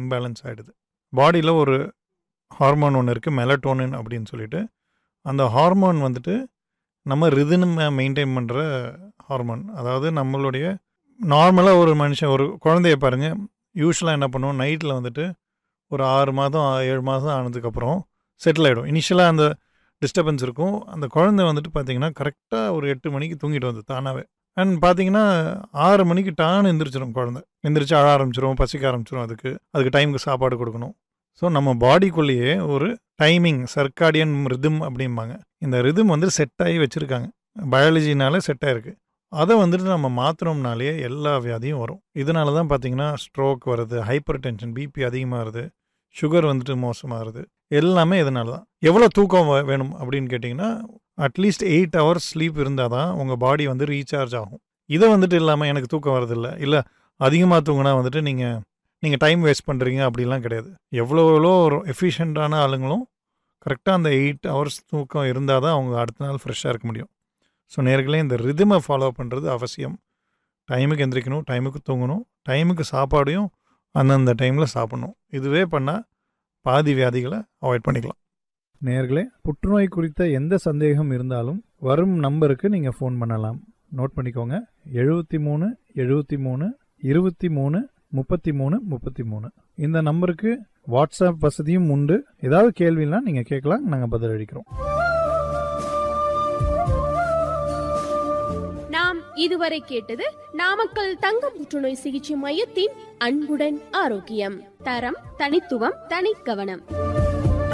imbalance ஆகிடுது பாடியில் ஒரு ஹார்மோன் ஒன்று இருக்குது மெலட்டோனின் அப்படின்னு சொல்லிட்டு அந்த ஹார்மோன் வந்துட்டு நம்ம ரிதனை மெயின்டைன் பண்ணுற ஹார்மோன் அதாவது நம்மளுடைய நார்மலாக ஒரு மனுஷன் ஒரு குழந்தைய பாருங்கள் யூஸ்வலாக என்ன பண்ணுவோம் நைட்டில் வந்துட்டு ஒரு ஆறு மாதம் ஏழு மாதம் ஆனதுக்கப்புறம் செட்டில் ஆகிடும் இனிஷியலாக அந்த டிஸ்டர்பன்ஸ் இருக்கும் அந்த குழந்தை வந்துட்டு பார்த்தீங்கன்னா கரெக்டாக ஒரு எட்டு மணிக்கு தூங்கிட்டு வந்து தானாகவே அண்ட் பார்த்தீங்கன்னா ஆறு மணிக்கு டான்னு எந்திரிச்சிடும் குழந்தை எந்திரிச்சு அழ ஆரம்பிச்சிரும் பசிக்க ஆரம்பிச்சிரும் அதுக்கு அதுக்கு டைமுக்கு சாப்பாடு கொடுக்கணும் ஸோ நம்ம பாடிக்குள்ளேயே ஒரு டைமிங் சர்க்காடியன் ரிதம் அப்படிம்பாங்க இந்த ரிதம் வந்து செட் ஆகி வச்சுருக்காங்க பயாலஜினால செட் ஆகிருக்கு அதை வந்துட்டு நம்ம மாத்திரோம்னாலே எல்லா வியாதியும் வரும் இதனால தான் பார்த்தீங்கன்னா ஸ்ட்ரோக் வருது ஹைப்பர் டென்ஷன் பிபி அதிகமாகுது சுகர் வந்துட்டு மோசமாகுது எல்லாமே இதனால தான் எவ்வளோ தூக்கம் வே- வேணும் அப்படின்னு கேட்டிங்கன்னா அட்லீஸ்ட் எயிட் ஹவர்ஸ் ஸ்லீப் இருந்தால் தான் உங்கள் பாடி வந்து ரீசார்ஜ் ஆகும் இதை வந்துட்டு இல்லாமல் எனக்கு தூக்கம் வரதில்லை இல்லை அதிகமாக தூங்கினா வந்துட்டு நீங்கள் நீங்கள் டைம் வேஸ்ட் பண்ணுறீங்க அப்படிலாம் கிடையாது எவ்வளோ எவ்வளோ எஃபிஷியண்ட்டான ஆளுங்களும் கரெக்டாக அந்த எயிட் ஹவர்ஸ் தூக்கம் இருந்தால் தான் அவங்க அடுத்த நாள் ஃப்ரெஷ்ஷாக இருக்க முடியும் ஸோ நேர்களே இந்த ரிதமை ஃபாலோ பண்ணுறது அவசியம் டைமுக்கு எந்திரிக்கணும் டைமுக்கு தூங்கணும் டைமுக்கு சாப்பாடையும் அந்தந்த டைமில் சாப்பிடணும் இதுவே பண்ணால் பாதி வியாதிகளை அவாய்ட் பண்ணிக்கலாம் நேர்களே புற்றுநோய் குறித்த எந்த சந்தேகம் இருந்தாலும் வரும் நம்பருக்கு நீங்கள் ஃபோன் பண்ணலாம் நோட் பண்ணிக்கோங்க எழுபத்தி மூணு எழுபத்தி மூணு இருபத்தி மூணு முப்பத்தி மூணு முப்பத்தி மூணு இந்த நம்பருக்கு வாட்ஸ்அப் வசதியும் உண்டு ஏதாவது கேள்வினா நீங்கள் கேட்கலாம் நாங்கள் பதிலளிக்கிறோம் நாம் இதுவரை கேட்டது நாமக்கல் தங்க புற்றுநோய் சிகிச்சை மையத்தின் அன்புடன் ஆரோக்கியம் தரம் தனித்துவம் தனி கவனம்